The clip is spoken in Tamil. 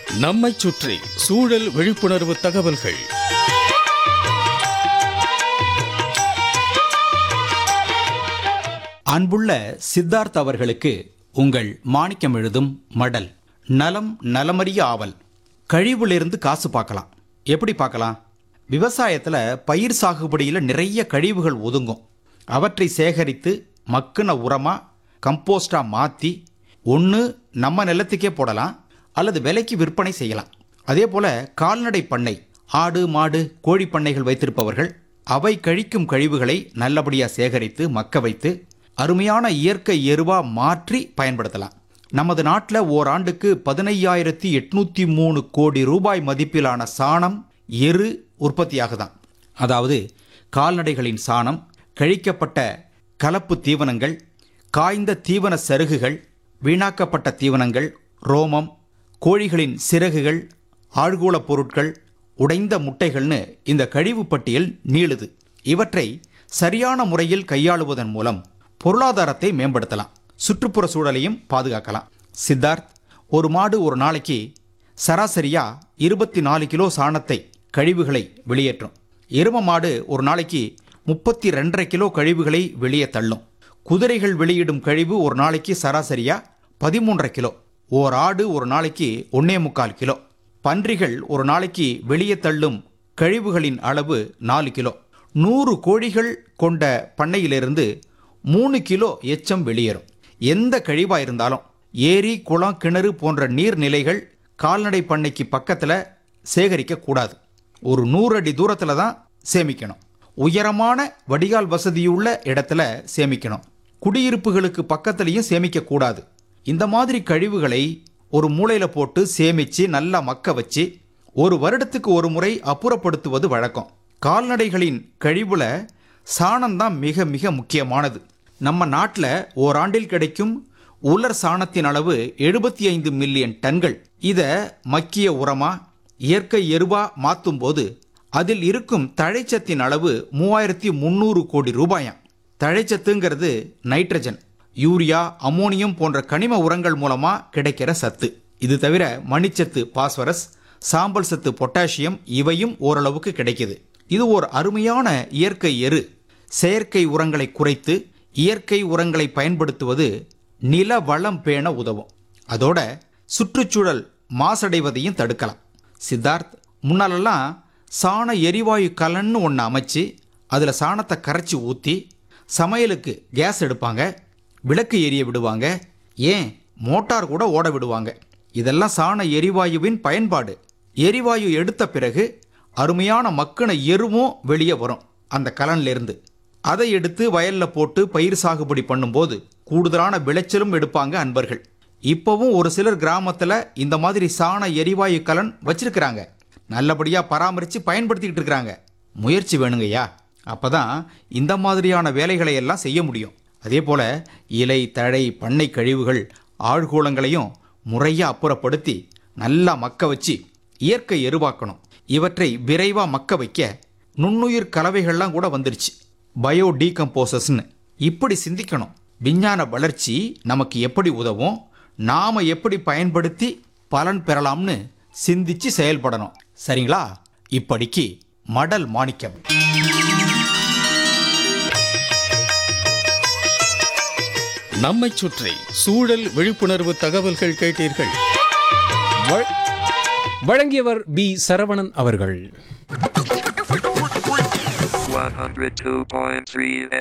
நம்மைச் சுற்றி சூழல் விழிப்புணர்வு தகவல்கள் அன்புள்ள சித்தார்த் அவர்களுக்கு உங்கள் மாணிக்கம் எழுதும் மடல் நலம் நலமறிய ஆவல் கழிவுலேருந்து காசு பார்க்கலாம் எப்படி பார்க்கலாம் விவசாயத்தில் பயிர் சாகுபடியில் நிறைய கழிவுகள் ஒதுங்கும் அவற்றை சேகரித்து மக்குன உரமாக கம்போஸ்டாக மாற்றி ஒன்று நம்ம நிலத்துக்கே போடலாம் அல்லது விலைக்கு விற்பனை செய்யலாம் அதே போல் கால்நடை பண்ணை ஆடு மாடு கோழி பண்ணைகள் வைத்திருப்பவர்கள் அவை கழிக்கும் கழிவுகளை நல்லபடியாக சேகரித்து மக்க வைத்து அருமையான இயற்கை எருவா மாற்றி பயன்படுத்தலாம் நமது நாட்டில் ஓராண்டுக்கு பதினையாயிரத்தி எட்நூத்தி மூணு கோடி ரூபாய் மதிப்பிலான சாணம் எரு உற்பத்தியாகுதாம் அதாவது கால்நடைகளின் சாணம் கழிக்கப்பட்ட கலப்பு தீவனங்கள் காய்ந்த தீவன சருகுகள் வீணாக்கப்பட்ட தீவனங்கள் ரோமம் கோழிகளின் சிறகுகள் ஆழ்கூள பொருட்கள் உடைந்த முட்டைகள்னு இந்த கழிவு பட்டியல் நீளுது இவற்றை சரியான முறையில் கையாளுவதன் மூலம் பொருளாதாரத்தை மேம்படுத்தலாம் சுற்றுப்புற சூழலையும் பாதுகாக்கலாம் சித்தார்த் ஒரு மாடு ஒரு நாளைக்கு சராசரியா இருபத்தி நாலு கிலோ சாணத்தை கழிவுகளை வெளியேற்றும் எரும மாடு ஒரு நாளைக்கு முப்பத்தி ரெண்டரை கிலோ கழிவுகளை வெளியே தள்ளும் குதிரைகள் வெளியிடும் கழிவு ஒரு நாளைக்கு சராசரியா பதிமூன்றரை கிலோ ஓர் ஆடு ஒரு நாளைக்கு ஒன்னே முக்கால் கிலோ பன்றிகள் ஒரு நாளைக்கு வெளியே தள்ளும் கழிவுகளின் அளவு நாலு கிலோ நூறு கோழிகள் கொண்ட பண்ணையிலிருந்து மூணு கிலோ எச்சம் வெளியேறும் எந்த கழிவா இருந்தாலும் ஏரி குளம் கிணறு போன்ற நீர்நிலைகள் கால்நடை பண்ணைக்கு பக்கத்தில் சேகரிக்க கூடாது ஒரு நூறு அடி தூரத்தில் தான் சேமிக்கணும் உயரமான வடிகால் வசதியுள்ள இடத்துல சேமிக்கணும் குடியிருப்புகளுக்கு பக்கத்துலையும் சேமிக்க கூடாது இந்த மாதிரி கழிவுகளை ஒரு மூலையில போட்டு சேமிச்சு நல்லா மக்க வச்சு ஒரு வருடத்துக்கு ஒரு முறை அப்புறப்படுத்துவது வழக்கம் கால்நடைகளின் கழிவுல சாணம்தான் மிக மிக முக்கியமானது நம்ம நாட்டில் ஓராண்டில் கிடைக்கும் உலர் சாணத்தின் அளவு எழுபத்தி ஐந்து மில்லியன் டன்கள் இதை மக்கிய உரமா இயற்கை எருவா மாற்றும் போது அதில் இருக்கும் தழைச்சத்தின் அளவு மூவாயிரத்தி முந்நூறு கோடி ரூபாயாம் தழைச்சத்துங்கிறது நைட்ரஜன் யூரியா அமோனியம் போன்ற கனிம உரங்கள் மூலமா கிடைக்கிற சத்து இது தவிர மணிச்சத்து பாஸ்பரஸ் சாம்பல் சத்து பொட்டாசியம் இவையும் ஓரளவுக்கு கிடைக்குது இது ஒரு அருமையான இயற்கை எரு செயற்கை உரங்களை குறைத்து இயற்கை உரங்களை பயன்படுத்துவது நில வளம் பேண உதவும் அதோட சுற்றுச்சூழல் மாசடைவதையும் தடுக்கலாம் சித்தார்த் முன்னாலெல்லாம் சாண எரிவாயு கலன்னு ஒன்று அமைச்சு அதில் சாணத்தை கரைச்சி ஊற்றி சமையலுக்கு கேஸ் எடுப்பாங்க விளக்கு எரிய விடுவாங்க ஏன் மோட்டார் கூட ஓட விடுவாங்க இதெல்லாம் சாண எரிவாயுவின் பயன்பாடு எரிவாயு எடுத்த பிறகு அருமையான மக்கின எருவும் வெளியே வரும் அந்த கலன்லேருந்து அதை எடுத்து வயல்ல போட்டு பயிர் சாகுபடி பண்ணும்போது கூடுதலான விளைச்சலும் எடுப்பாங்க அன்பர்கள் இப்போவும் ஒரு சிலர் கிராமத்துல இந்த மாதிரி சாண எரிவாயு கலன் வச்சிருக்கிறாங்க நல்லபடியா பராமரித்து பயன்படுத்திக்கிட்டு இருக்கிறாங்க முயற்சி வேணுங்கய்யா அப்பதான் இந்த மாதிரியான வேலைகளை எல்லாம் செய்ய முடியும் அதே போல இலை தழை பண்ணை கழிவுகள் ஆழ்கூளங்களையும் முறையா அப்புறப்படுத்தி நல்லா மக்க வச்சு இயற்கை எருவாக்கணும் இவற்றை விரைவா மக்க வைக்க நுண்ணுயிர் கலவைகள்லாம் கூட வந்துருச்சு பயோ டீகம்போசஸ்னு இப்படி சிந்திக்கணும் விஞ்ஞான வளர்ச்சி நமக்கு எப்படி உதவும் நாம எப்படி பயன்படுத்தி பலன் பெறலாம்னு சிந்திச்சு செயல்படணும் சரிங்களா இப்படிக்கு மடல் மாணிக்கம் நம்மைச் சுற்றி சூழல் விழிப்புணர்வு தகவல்கள் கேட்டீர்கள் வ- வழங்கியவர் பி சரவணன் அவர்கள் 102.3